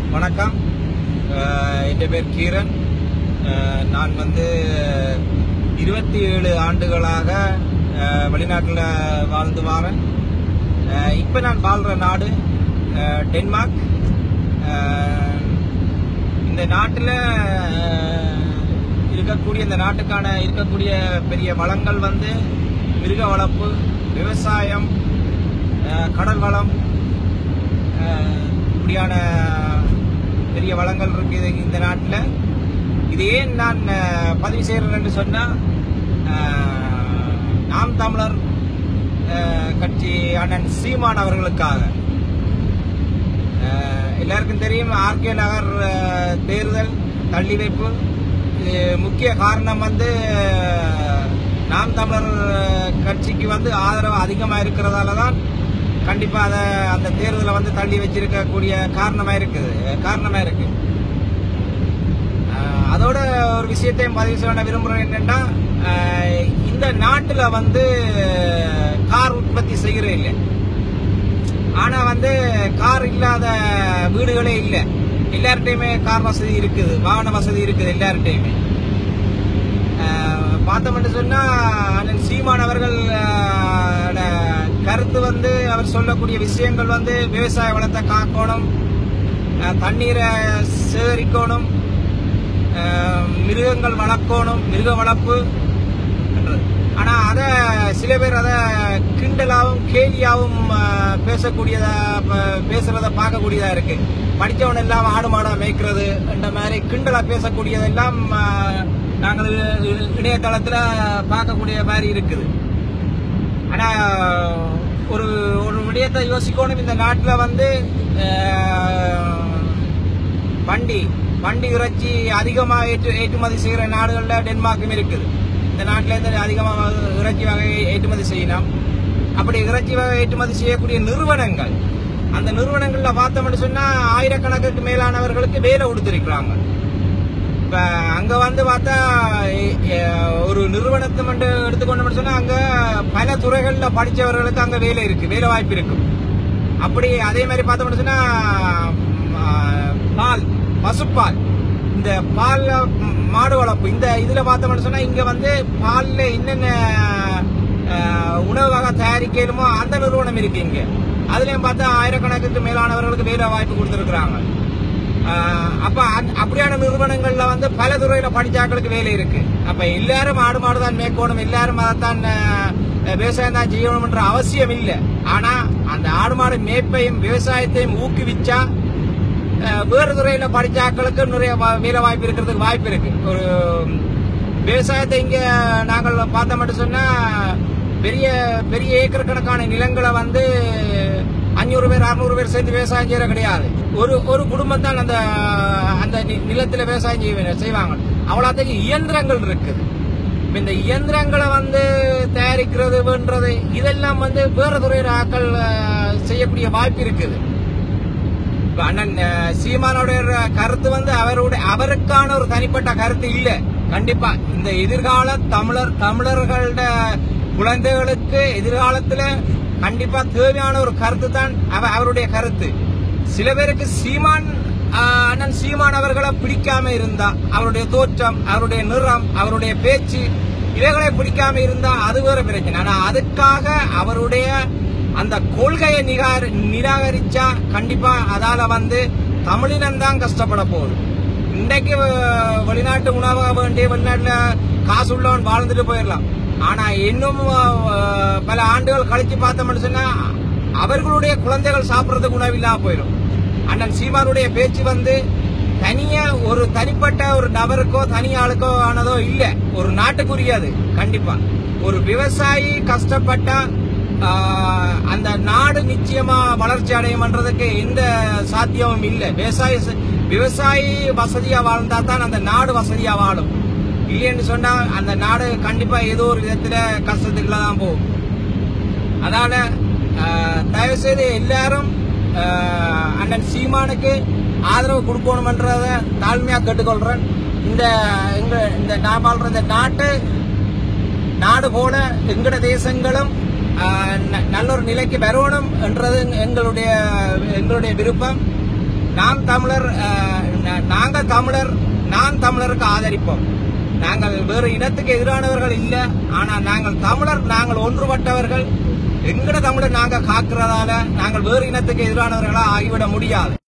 வணக்கம் அஹ் என் பேர் கீரன் அஹ் நான் வந்து இருபத்தி ஏழு ஆண்டுகளாக அஹ் வெளிநாட்டில் வாழ்ந்து வரேன் இப்போ நான் வாழ்கிற நாடு அஹ் டென்மார்க் அஹ் இந்த நாட்டில் இருக்கக்கூடிய இந்த நாட்டுக்கான இருக்கக்கூடிய பெரிய வளங்கள் வந்து மிருக வளர்ப்பு விவசாயம் அஹ் கடல் வளம் அஹ் இப்படியான பெரிய வளங்கள் இருக்கு இது- இந்த நாட்டில் இது ஏன் நான் அஹ், பதிவு செய்கிறேன்னு சொன்னால் நாம் தமிழர் அஹ், கட்சி அண்ணன் சீமான் அவர்களுக்காக அஹ், எல்லாருக்கும் தெரியும் ஆர்கே நகர் அஹ், தேர்தல் தள்ளி வைப்பு இது முக்கிய காரணம் வந்து அஹ், நாம் தமிழர் அஹ், கட்சிக்கு வந்து ஆதரவு அதிகமாக இருக்கிறதால தான் கண்டிப்பாக அதை அந்த தேர்தலை வந்து தள்ளி வச்சிருக்கக்கூடிய காரணமாக இருக்குது காரணமாக இருக்கு அஹ், அதோட ஒரு விஷயத்தையும் பதிவு செய்ய விரும்புகிறேன் என்னன்னா அஹ், இந்த நாட்டில் வந்து கார் உற்பத்தி செய்கிறே இல்லை ஆனா வந்து கார் இல்லாத வீடுகளே இல்லை எல்லார்ட்டையுமே கார் வசதி இருக்குது வாகன வசதி இருக்குது எல்லார்ட்டையுமே அஹ், பார்த்தோம்னு சொன்னா அண்ணன் சீமான் அவர்கள் அஹ், ட கருத்து வந்து அவர் சொல்லக்கூடிய விஷயங்கள் வந்து விவசாய வளத்தை காக்கணும் அஹ், தண்ணீரை சேகரிக்கணும் அஹ், மிருகங்கள் வளர்க்கணும் மிருக வளர்ப்பு என்றது. ஆனா அத சில பேர் அத கிண்டலாவும் கேலியாவும் அஹ், பேசக்கூடியதா ப- பேசுறத பார்க்கக்கூடியதா இருக்கு படிச்சவன் எல்லாம் ஆடு மாடா மேய்க்கிறது என்ற மாதிரி கிண்டலா பேசக்கூடியதெல்லாம் அஹ், நாங்கள் இ- இணையதளத்துல பார்க்கக்கூடிய மாதிரி இருக்குது ஆனா ஒரு ஒரு விடயத்தை யோசிக்கணும் இந்த நாட்டுல வந்து அஹ், வண்டி வண்டி இறைச்சி அதிகமாக ஏற்று ஏற்றுமதி செய்கிற நாடுகளில் டென்மார்க்கும் இருக்குது இந்த நாட்டில் இருந்து அதிகமாக இறைச்சி வகை ஏற்றுமதி செய்யலாம் அப்படி இறைச்சி வகை ஏற்றுமதி செய்யக்கூடிய நிறுவனங்கள் அந்த நிறுவனங்களில் பார்த்தோம்னு சொன்னால் ஆயிரக்கணக்குக்கு மேலானவர்களுக்கு வேலை கொடுத்துருக்குறாங்க இப்போ அங்கே வந்து பார்த்தா எ- எ- ஒரு நிறுவனத்தை மட்டும் எடுத்துக்கொண்டோம்னு சொன்னால் அங்கே பல துறைகளில் படித்தவர்களுக்கு அங்கே வேலை இருக்குது வேலை வாய்ப்பு இருக்கும் அப்படி அதே மாதிரி பார்த்தோம்னு சொன்னா ம், பால் பசுப்பால் இந்த பால் மாடு வளர்ப்பு இந்த இதுல பார்த்தோம்னு சொன்னா இங்க வந்து பால்ல என்னென்ன அஹ், உணவு வகை தயாரிக்கலுமோ அந்த நிறுவனம் இருக்கு இங்க அதுலயும் பார்த்தா ஆயிரக்கணக்குக்கு மேலானவர்களுக்கு வேலை வாய்ப்பு கொடுத்துருக்குறாங்க அப்ப அந்த- அப்படியான நிறுவனங்கள்ல வந்து பல துறையில படிச்சாக்களுக்கு வேலை இருக்கு அப்ப எல்லாரும் ஆடு மாடு தான் மேற்கோணும் எல்லாரும் அதைத்தான் அஹ், விவசாயம் தான் செய்யணும்ன்ற அவசியம் இல்லை ஆனா அந்த ஆடு மாடு மேய்ப்பையும் விவசாயத்தையும் ஊக்குவிச்சா அஹ், வேறு துறையில படிச்சாக்களுக்கு நிறைய வா- வேலை வாய்ப்பு இருக்கிறதுக்கு வாய்ப்பு இருக்கு ஒரு விவசாயத்தை இங்க நாங்கள் பார்த்த மட்டும் சொன்னா பெரிய பெரிய ஏக்கர் கணக்கான நிலங்களை வந்து அஞ்சூறு பேர் அறுநூறு பேர் சேர்ந்து விவசாயம் செய்யற கிடையாது ஒரு ஒரு குடும்பம் தான் அந்த அந்த நி- நிலத்துல விவசாயம் செய்வ- செய்வாங்க அவ்வளோத்துக்கு இயந்திரங்கள் இருக்குது இப்ப இந்த இயந்திரங்களை வந்து தயாரிக்கிறது வேண்டது இதெல்லாம் வந்து வேற துறையில ஆக்கள் அஹ், செய்யக்கூடிய வாய்ப்பு இருக்குது இப்ப அண்ணன் அஹ், சீமானோட கருத்து வந்து அவருடைய அவருக்கான ஒரு தனிப்பட்ட கருத்து இல்ல கண்டிப்பா இந்த எதிர்கால தமிழர் தமிழர்களோட குழந்தைகளுக்கு எதிர்காலத்துல கண்டிப்பா தேவையான ஒரு கருத்து தான் அவ- அவருடைய கருத்து சில பேருக்கு சீமான் ஆஹ், அண்ணன் சீமான் அவர்களை பிடிக்காம இருந்தா அவருடைய தோற்றம் அவருடைய நிறம் அவருடைய பேச்சு இவைகளை பிடிக்காம இருந்தா அது வேற பிரச்சனை ஆனா அதுக்காக அவருடைய அந்த கொள்கையை நிகார் நிராகரிச்சா கண்டிப்பா அதால வந்து தமிழினம் தான் கஷ்டப்பட போகுது இன்றைக்கு அஹ், வெளிநாட்டு உணவு வேண்டி வெளிநாட்டுல காசு உள்ளவன் வாழ்ந்துட்டு போயிடலாம் ஆனா இன்னும் அஹ், பல ஆண்டுகள் கழிச்சு பார்த்தோம்னு சொன்னா அவர்களுடைய குழந்தைகள் சாப்பிடறதுக்கு உணவு இல்லாம போயிடும் அண்ணன் சீமானுடைய பேச்சு வந்து தனியா ஒரு தனிப்பட்ட ஒரு நபருக்கோ தனி ஆளுக்கோ ஆனதோ இல்ல ஒரு நாட்டுக்குரியது கண்டிப்பா ஒரு விவசாயி கஷ்டப்பட்டா ஆஹ், அந்த நாடு நிச்சயமா வளர்ச்சி அடையும்ன்றதுக்கு எந்த சாத்தியமும் இல்லை விவசாய விவசாயி வசதியா வாழ்ந்தா தான் அந்த நாடு வசதியா வாழும் இல்லைன்னு சொன்னா அந்த நாடு கண்டிப்பா ஏதோ ஒரு விதத்துல கஷ்டத்துக்குள்ள தான் போகும் அதனால ஆஹ், தயவு செய்து எல்லாரும் ஆஹ், அண்ணன் சீமானுக்கு ஆதரவு கொடுக்கணும்ன்றத தாழ்மையா கேட்டுக்கொள்றேன் இந்த எங்க இந்த நான் வாழ்ற இந்த நாட்டு நாடு போல எங்கட தேசங்களும் ஆஹ், ந- நல்ல ஒரு நிலைக்கு வரணும் என்றது எங்களுடைய எங்களுடைய விருப்பம் நாம் தமிழர் அஹ், நா- நாங்க தமிழர் நான் தமிழருக்கு ஆதரிப்போம் நாங்கள் வேறு இனத்துக்கு எதிரானவர்கள் இல்ல ஆனா நாங்கள் தமிழர் நாங்கள் ஒன்றுபட்டவர்கள் எங்கட தமிழர் நாங்க காக்கிறதால நாங்கள் வேறு இனத்துக்கு எதிரானவர்களா ஆகிவிட முடியாது